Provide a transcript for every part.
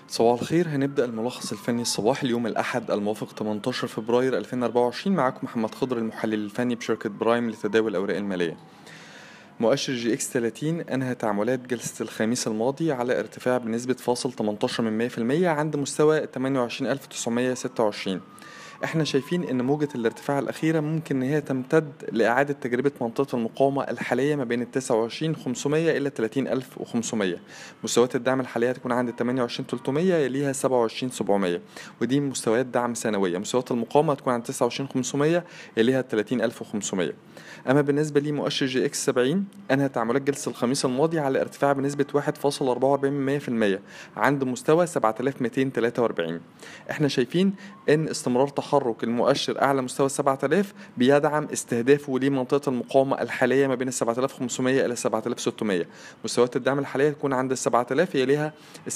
صباح الخير هنبدأ الملخص الفني الصباحي اليوم الأحد الموافق 18 فبراير 2024 معاكم محمد خضر المحلل الفني بشركة برايم لتداول الأوراق المالية مؤشر جي اكس 30 انهى تعاملات جلسة الخميس الماضي على ارتفاع بنسبة فاصل 18 من 100% عند مستوى 28926 احنا شايفين ان موجة الارتفاع الأخيرة ممكن ان هي تمتد لإعادة تجربة منطقة المقاومة الحالية ما بين ال 29500 إلى 30500 مستويات الدعم الحالية هتكون عند 28300 يليها 27700 ودي مستويات دعم سنوية مستويات المقاومة هتكون عند 29500 يليها 30500 أما بالنسبة لمؤشر جي إكس 70 أنهى تعاملات جلسة الخميس الماضي على ارتفاع بنسبة 1.44% عند مستوى 7243 احنا شايفين ان استمرار تحرك المؤشر أعلى مستوى 7000 بيدعم استهدافه لمنطقة المقاومة الحالية ما بين 7500 إلى 7600 مستويات الدعم الحالية تكون عند 7000 يليها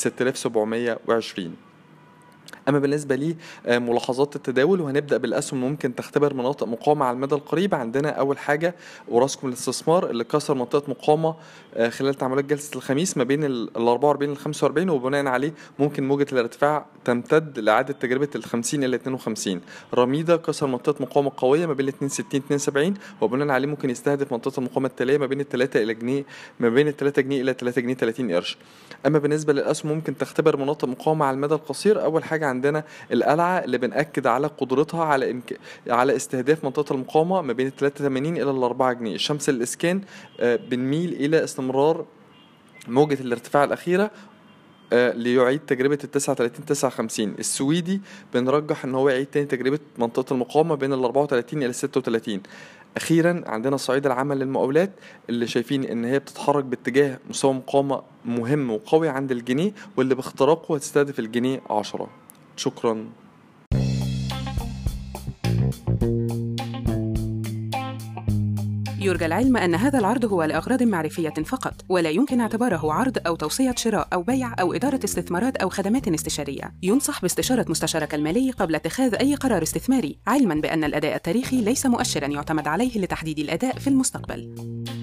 6720 اما بالنسبه لي ملاحظات التداول وهنبدا بالاسهم ممكن تختبر مناطق مقاومه على المدى القريب عندنا اول حاجه اوراسكوم الاستثمار اللي كسر منطقه مقاومه خلال تعاملات جلسه الخميس ما بين ال 44 وال 45 وبناء عليه ممكن موجه الارتفاع تمتد لاعاده تجربه ال 50 الى 52 رميدا كسر منطقه مقاومه قويه ما بين 62 72 وبناء عليه ممكن يستهدف منطقه المقاومه التاليه ما بين ال 3 الى جنيه ما بين ال 3 جنيه الى 3 جنيه 30 قرش اما بالنسبه للاسهم ممكن تختبر مناطق مقاومه على المدى القصير اول حاجه عندنا القلعه اللي بنأكد على قدرتها على إمك... على استهداف منطقه المقاومه ما بين 83 الى ال 4 جنيه الشمس الاسكان بنميل الى استمرار موجة الارتفاع الأخيرة ليعيد تجربة ال 39 59 السويدي بنرجح ان هو يعيد تاني تجربة منطقة المقاومة بين ال 34 الى 36 اخيرا عندنا الصعيد العام للمقاولات اللي شايفين ان هي بتتحرك باتجاه مستوى مقاومة مهم وقوي عند الجنيه واللي باختراقه هتستهدف الجنيه 10 شكرا يرجى العلم أن هذا العرض هو لأغراض معرفية فقط ولا يمكن اعتباره عرض أو توصية شراء أو بيع أو إدارة استثمارات أو خدمات استشارية ينصح باستشارة مستشارك المالي قبل اتخاذ أي قرار استثماري علما بأن الأداء التاريخي ليس مؤشرا يعتمد عليه لتحديد الأداء في المستقبل